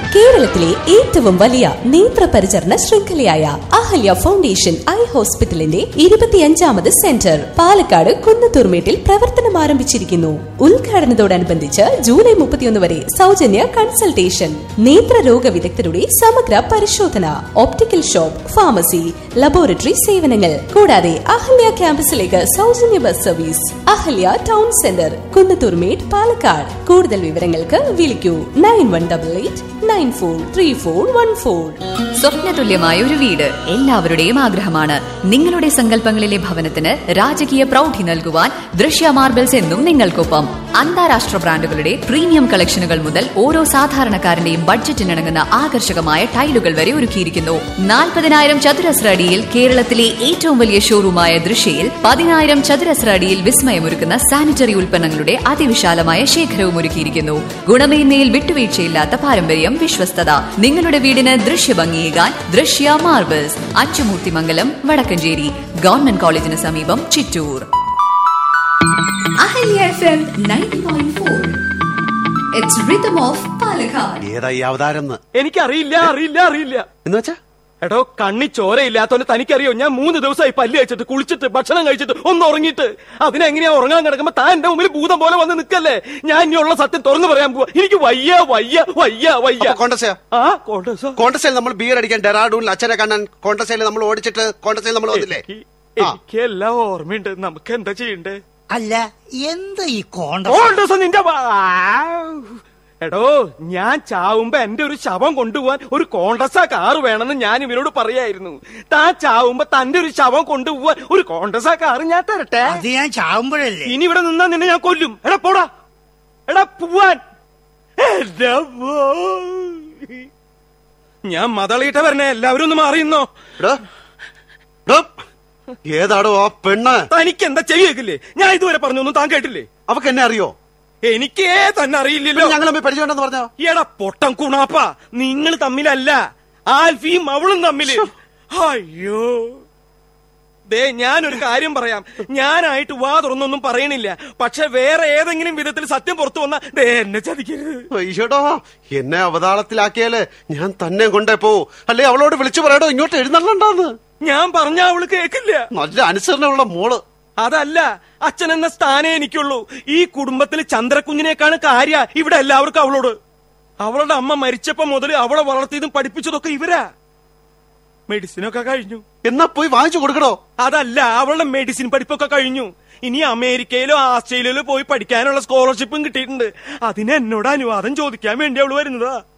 കേരളത്തിലെ ഏറ്റവും വലിയ നേത്ര പരിചരണ ശൃംഖലയായ അഹല്യ ഫൗണ്ടേഷൻ ഐ ഹോസ്പിറ്റലിന്റെ ഇരുപത്തിയഞ്ചാമത് സെന്റർ പാലക്കാട് കുന്നത്തൂർമേട്ടിൽ പ്രവർത്തനം ആരംഭിച്ചിരിക്കുന്നു ഉദ്ഘാടനത്തോടനുബന്ധിച്ച് ജൂലൈ മുപ്പത്തിയൊന്ന് വരെ സൗജന്യ കൺസൾട്ടേഷൻ നേത്രരോഗ വിദഗ്ധരുടെ സമഗ്ര പരിശോധന ഓപ്റ്റിക്കൽ ഷോപ്പ് ഫാർമസി ലബോറട്ടറി സേവനങ്ങൾ കൂടാതെ അഹല്യ ക്യാമ്പസിലേക്ക് സൗജന്യ bus service Ahalya town centre Kunnathurmedu Palakkad കൂടുതൽ വിവരങ്ങൾക്ക് വിളിക്കൂ nine one double eight nine four three four one four സ്വപ്നതുല്യമായ ഒരു വീട് എല്ലാവരുടെയും ആഗ്രഹമാണ് നിങ്ങളുടെ സങ്കല്പങ്ങളിലെ ഭവനത്തിന് രാജകീയ പ്രൗഢി നൽകുവാൻ ദൃശ്യ മാർബിൾസ് എന്നും നിങ്ങൾക്കൊപ്പം അന്താരാഷ്ട്ര ബ്രാൻഡുകളുടെ പ്രീമിയം കളക്ഷനുകൾ മുതൽ ഓരോ സാധാരണക്കാരന്റെയും ബഡ്ജറ്റിനിണങ്ങുന്ന ആകർഷകമായ ടൈലുകൾ വരെ ഒരുക്കിയിരിക്കുന്നു നാൽപ്പതിനായിരം ചതുരശ്ര അടിയിൽ കേരളത്തിലെ ഏറ്റവും വലിയ ഷോറൂമായ ദൃശ്യയിൽ പതിനായിരം ചതുരശ്ര അടിയിൽ വിസ്മയമൊരുക്കുന്ന സാനിറ്ററി ഉൽപ്പന്നങ്ങളുടെ അതിവിശാലമായ ശേഖരവും ഒരുക്കിയിരിക്കുന്നു ഗുണമേന്മയിൽ വിട്ടുവീഴ്ചയില്ലാത്ത പാരമ്പര്യം വിശ്വസ്തത നിങ്ങളുടെ വീടിന് ദൃശ്യഭംഗിയേകാൻ ദൃശ്യ മാർബിൾസ് അച്ചുമൂർത്തിമംഗലം വടക്കഞ്ചേരി ഗവൺമെന്റ് കോളേജിന് സമീപം Chittur Ahalya F M ninety point four it's rhythm of Palakkad ഏതാ ഈ അവതാരം എന്ന് എനിക്കറിയില്ല അറിയില്ല അറിയില്ല എന്ന് വെച്ചാ എടോ കണ്ണി ചോരയില്ലാത്തോണ്ട് തനിക്കറിയോ ഞാൻ മൂന്ന് ദിവസമായി പല്ല് കഴിച്ചിട്ട് കുളിച്ചിട്ട് ഭക്ഷണം കഴിച്ചിട്ട് ഒന്ന് ഉറങ്ങിയിട്ട് അതിനെങ്ങനെയാ ഉറങ്ങാൻ കിടക്കുമ്പോ താൻ എന്റെ മുമ്പിൽ ഭൂതം പോലെ വന്ന് നിൽക്കല്ലേ ഞാൻ ഇനിയുള്ള സത്യം തുറന്നു പറയാൻ പോവാ എനിക്ക് വയ്യ വയ്യ വയ്യ വയ്യ അപ്പൊ കോണ്ടസയാ ആ കോണ്ടസോ കോണ്ടസയിൽ നമ്മൾ ബിയർ അടിക്കാൻ ഡെറാഡൂണിൽ അച്ഛനെ കാണാൻ കോണ്ടസയിൽ നമ്മൾ ഓടിച്ചിട്ട് കോണ്ടസയിൽ നമ്മൾ വന്നില്ലേ എനിക്ക് ആ. എനിക്ക് എല്ലാം ഓർമ്മയുണ്ട് നമുക്ക് എന്താ ചെയ്യണ്ടേ അല്ല എന്താ ഈ കോണ്ട കോണ്ടസോ നിന്റെ വാ- എടോ ഞാൻ ചാവുമ്പോ എന്റെ ഒരു ശവം കൊണ്ടുപോവാൻ ഒരു കോണ്ടസ കാറ് വേണമെന്ന് ഞാൻ ഇവരോട് പറയായിരുന്നു താൻ ചാവുമ്പോ തന്റെ ഒരു ശവം കൊണ്ടുപോവാൻ ഒരു കോണ്ടസ കാറ് ഞാൻ തരട്ടെ അത് ഞാൻ ചാവുമ്പോഴല്ലേ ഇനി ഇവിടെ നിന്നാ നിന്നെ ഞാൻ കൊല്ലും എടാ പോടാ എടാ പോവാൻ എന്റെ മോ. ഞാൻ മതളീട്ട വരണേ എല്ലാവരും ഒന്ന് മാറിയുന്നോ എടോ, എടോ, ഏതാടോ ആ പെണ്ണ് തനിക്ക് എന്താ ചെയ്യേക്കില്ലേ ഞാൻ ഇതുവരെ പറഞ്ഞൊന്നും താൻ കേട്ടില്ലേ അവക്ക് എന്നെ അറിയോ എനിക്കേ തന്നെ അറിയില്ലല്ലോ ഞങ്ങൾ തമ്മിൽ പരിചയമുണ്ടെന്ന് പറഞ്ഞോ എടാ പൊട്ടം കുണാപ്പ നിങ്ങൾ തമ്മിലല്ല ആൽഫിയും അവളും തമ്മില് അയ്യോ ദേ ഞാനൊരു കാര്യം പറയാം ഞാനായിട്ട് വാ തുറന്നൊന്നും പറയണില്ല പക്ഷെ വേറെ ഏതെങ്കിലും വിധത്തിൽ സത്യം പുറത്തു വന്നാ ദേ എന്നെ ചതിക്കരുത് അയ്യോടോ എന്നെ അവതാളത്തിലാക്കിയാല് ഞാൻ തന്നെ കൊണ്ടേ പോവും അല്ലെ അവളോട് വിളിച്ചു പറയടോ ഇങ്ങോട്ട് എഴുന്നള്ളണ്ടാന്ന് ഞാൻ പറഞ്ഞ അവള് കേക്കില്ല നല്ല അനുസരണമുള്ള മോള് അതല്ല അച്ഛൻ എന്ന സ്ഥാനേ എനിക്കുള്ളൂ ഈ കുടുംബത്തിൽ ചന്ദ്രക്കുഞ്ഞിനേക്കാണ് കാര്യ ഇവിടെ എല്ലാവർക്കും അവളോട് അവളുടെ അമ്മ മരിച്ചപ്പോ മുതൽ അവളെ വളർത്തിയതും പഠിപ്പിച്ചതൊക്കെ ഇവരാ മെഡിസിനൊക്കെ കഴിഞ്ഞു എന്നാ പോയി വാങ്ങിച്ചു കൊടുക്കടോ അതല്ല അവളുടെ മെഡിസിൻ പഠിപ്പൊക്കെ കഴിഞ്ഞു ഇനി അമേരിക്കയിലോ ആസ്ട്രേലിയയിലോ പോയി പഠിക്കാനുള്ള സ്കോളർഷിപ്പും കിട്ടിയിട്ടുണ്ട് അതിന് എന്നോട് അനുവാദം ചോദിക്കാൻ വേണ്ടി അവള് വരുന്നതാ